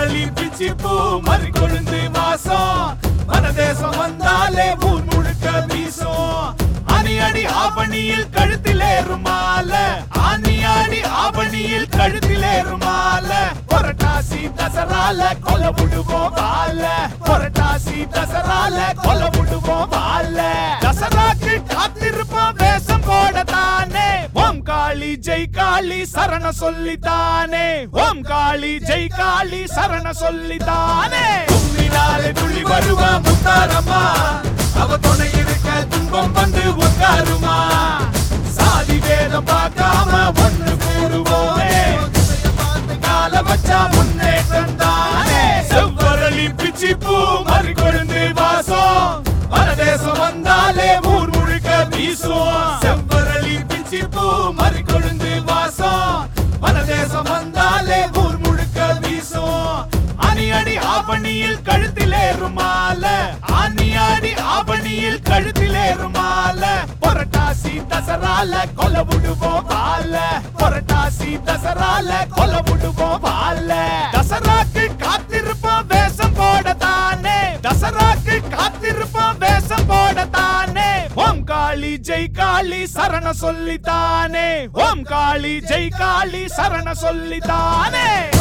செவ்வரளி பிச்சி பூ மறி கொழுந்து வாசம் வனதேசம் வந்தாலே ஊர் முழுக்க வீசும் அணியடி ஆபணியில் கழுத்திலேறும் மாலை ஆனியாடி ஆபணியில் கழுத்திலேறும் மாலை புரட்டாசி தசரால கொல்ல விடுவோம் வாழ புரட்டாசி தசரால கொல்ல விடுவோம் வாழ தசராக்கு காத்திருப்போம் வேஷம் போடத்தானே ஓம் காளி ஜெய் காளி சரண சொல்லித்தானே ஓம் காளி ஜெய் காளி சரண சொல்லித்தானே தும்பினாலே துள்ளி வருவா முத்தாரம்மா அவ துணை இருக்க துன்பம் வந்து உட்காருமா சாதி வேதம் பார்க்காம ஒண்ணு கூடுவோமே கால வச்சா முன்னேற்றம் தானே செவ்வரளி பிச்சி பூ மறி கொழுந்து வாசம் பரதேசம் வந்தாலே ஊர் முழுக்க வீசும் செவ்வரளி பிச்சி பூ மறி கொழுந்து வாசம் பரதேசம் வந்தாலே ஊர் முழுக்க வீசும் அணியடி ஆபணியில் கழுத்திலேறும் மாலை ஆனியாடி ஆபணியில் கழுத்திலேறும் மாலை புரட்டாசி தசரால கொல்ல விடுவோம் வாழ புரட்டாசி தசரால கொல்ல விடுவோம் வாழ தசராக்கு காத்திருப்போம் வேஷம் போடத்தானே தசராக்கு காத்திருப்போம் வேஷம் போடத்தானே ஓம் காளி ஜெய் காளி சரண சொல்லித்தானே ஓம் காளி ஜெய் காளி சரண சொல்லித்தானே